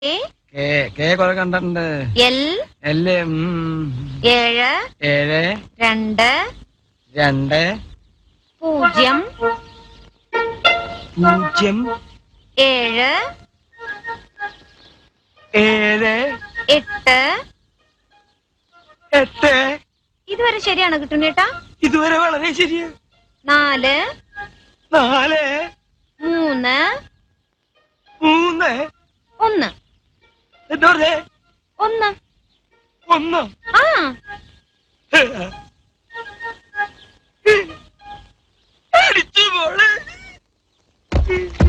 A കേ കേ കുറെ കണ്ടിട്ടുണ്ട് എൽ എല് ഉം, ഏഴ് ഏഴ് രണ്ട് രണ്ട് പൂജ്യം പൂജ്യം ഏഴ് ഏഴ് എട്ട് എട്ട് ഇതുവരെ ശരിയാണ് കിട്ടുന്നേട്ടാ ഇതുവരെ വളരെ ശരിയാ നാല് നാല് മൂന്ന് മൂന്ന് ഒന്ന് എന്താ പറഞ്ഞേ ഒന്ന് ഒന്ന് ആ അടിച്ചു മോളെ